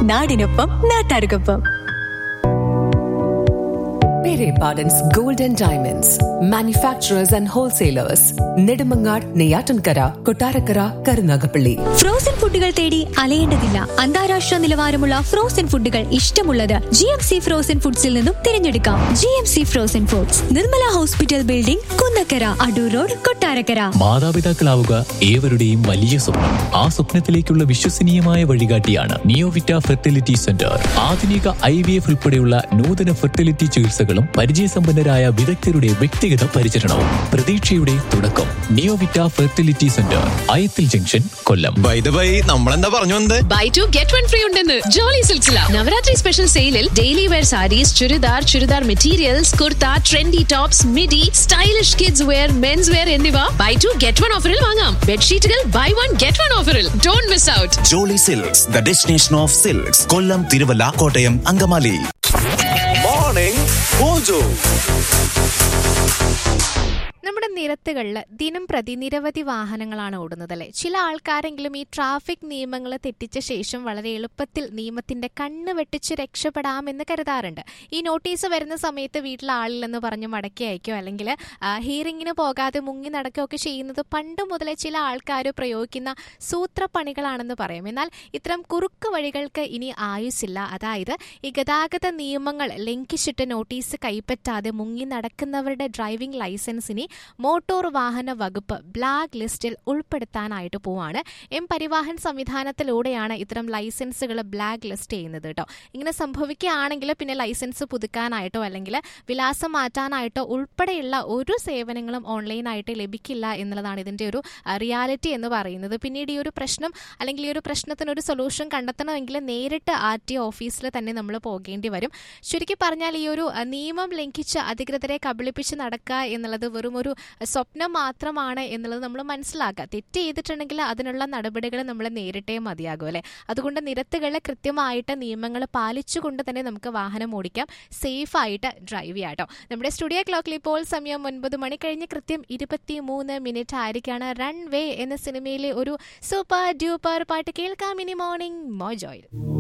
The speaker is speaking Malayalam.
നാടിനൊപ്പം നാട്ടാർക്കൊപ്പം Pere Pardon's Gold and Diamonds, manufacturers and wholesalers, Nedumangad, Neyatankara, Kotarakara, Karunagapalli. Frozen ഫുഡുകൾ തേടി അലയേണ്ടതില്ല അന്താരാഷ്ട്ര നിലവാരമുള്ള ഫ്രോസൺ ഫുഡുകൾ ഇഷ്ടമുള്ളത് ജി എം സി ഫ്രോസൺ ഫുഡ്സിൽ നിന്നും തിരഞ്ഞെടുക്കാം G M C frozen foods Nirmala hospital building Kunnakkara Adoor road Kottarakkara മാതാപിതാക്കളാവുക ഏവരുടെയും വലിയ സ്വപ്നം ആ സ്വപ്നത്തിലേക്കുള്ള വിശ്വസനീയമായ വഴികാട്ടിയാണ് നിയോവിറ്റ ഫെർട്ടിലിറ്റി സെന്റർ ആധുനിക ഐ വി എഫ് ഉൾപ്പെടെയുള്ള നൂതന ഫെർട്ടിലിറ്റി ചികിത്സകളും പരിചയസമ്പന്നരായ വിദഗ്ധരുടെ വ്യക്തിഗത പരിചരണവും പ്രതീക്ഷയുടെ തുടക്കം Neovita fertility centre Ayathil junction Kollam by the by നമ്മളെന്താ പറഞ്ഞു വന്നത് buy two get one free ഉണ്ടെന്ന് ജോളി സിൽസില നവരാത്രി സ്പെഷ്യൽ സെയിലിൽ daily wear sarees churidar churidar materials kurta trendy tops midi stylish kids wear men's wear എന്നിവ ബൈ ടു ഗെറ്റ് വൺ ഓഫറിൽ വാങ്ങാം ബെഡ്ഷീറ്റുകൾ ബൈ വൺ ഗെറ്റ് വൺ ഓഫറിൽ don't miss out Jolly silks the destination of silks Kollam Thiruvalla Kottayam Angamaly morning mojo നമ്മുടെ നിരത്തുകളിൽ ദിനം പ്രതി നിരവധി വാഹനങ്ങളാണ് ഓടുന്നത് അല്ലേ ചില ആൾക്കാരെങ്കിലും ഈ ട്രാഫിക് നിയമങ്ങൾ തെറ്റിച്ച ശേഷം വളരെ എളുപ്പത്തിൽ നിയമത്തിന്റെ കണ്ണ് വെട്ടിച്ച് രക്ഷപ്പെടാമെന്ന് കരുതാറുണ്ട് ഈ നോട്ടീസ് വരുന്ന സമയത്ത് വീട്ടിൽ ആളില്ലെന്ന് പറഞ്ഞ് മടക്കി അയക്കോ അല്ലെങ്കിൽ ഹിയറിങ്ങിന് പോകാതെ മുങ്ങി നടക്കുകയോ ഒക്കെ ചെയ്യുന്നത് പണ്ട് മുതലേ ചില ആൾക്കാർ പ്രയോഗിക്കുന്ന സൂത്രപ്പണികളാണെന്ന് പറയും എന്നാൽ ഇത്തരം കുറുക്ക് വഴികൾക്ക് ഇനി ആയുസില്ല അതായത് ഈ ഗതാഗത നിയമങ്ങൾ ലംഘിച്ചിട്ട് നോട്ടീസ് കൈപ്പറ്റാതെ മുങ്ങി നടക്കുന്നവരുടെ ഡ്രൈവിംഗ് ലൈസൻസിനി മോട്ടോർ വാഹന വകുപ്പ് ബ്ലാക്ക് ലിസ്റ്റിൽ ഉൾപ്പെടുത്താനായിട്ട് പോവാണ് എം പരിവാഹൻ സംവിധാനത്തിലൂടെയാണ് ഇത്തരം ലൈസൻസുകൾ ബ്ലാക്ക് ലിസ്റ്റ് ചെയ്യുന്നത് കേട്ടോ ഇങ്ങനെ സംഭവിക്കുകയാണെങ്കിൽ പിന്നെ ലൈസൻസ് പുതുക്കാനായിട്ടോ അല്ലെങ്കിൽ വിലാസം മാറ്റാനായിട്ടോ ഉൾപ്പെടെയുള്ള ഒരു സേവനങ്ങളും ഓൺലൈനായിട്ട് ലഭിക്കില്ല എന്നുള്ളതാണ് ഇതിൻ്റെ ഒരു റിയാലിറ്റി എന്ന് പറയുന്നത് പിന്നീട് ഈ ഒരു പ്രശ്നം അല്ലെങ്കിൽ ഈ ഒരു പ്രശ്നത്തിന് ഒരു സൊല്യൂഷൻ കണ്ടെത്തണമെങ്കിൽ നേരിട്ട് ആർ ടി ഓഫീസിൽ തന്നെ നമ്മൾ പോകേണ്ടി വരും ചുരുക്കി പറഞ്ഞാൽ ഈ ഒരു അഹ്, നിയമം ലംഘിച്ച് അധികൃതരെ കബളിപ്പിച്ച് നടക്കുക എന്നുള്ളത് വെറും ഒരു സ്വപ്നം മാത്രമാണ് എന്നുള്ളത് നമ്മൾ മനസ്സിലാക്കുക തെറ്റ് ചെയ്തിട്ടുണ്ടെങ്കിൽ അതിനുള്ള നടപടികൾ നമ്മൾ നേരിട്ടേ മതിയാകും അല്ലേ അതുകൊണ്ട് നിരത്തുകളിൽ കൃത്യമായിട്ട് നിയമങ്ങൾ പാലിച്ചുകൊണ്ട് തന്നെ നമുക്ക് വാഹനം ഓടിക്കാം സേഫ് ആയിട്ട് ഡ്രൈവ് ചെയ്യാം കേട്ടോ നമ്മുടെ സ്റ്റുഡിയോ ക്ലോക്കിൽ ഇപ്പോൾ സമയം ഒൻപത് മണി കഴിഞ്ഞ് കൃത്യം ഇരുപത്തി മൂന്ന് മിനിറ്റ് ആയിരിക്കാണ് റൺ വേ എന്ന സിനിമയിലെ ഒരു സൂപ്പർ ഡ്യൂപ്പർ പാട്ട് കേൾക്കാം ഇനി മോർണിംഗ് മോജോയിൽ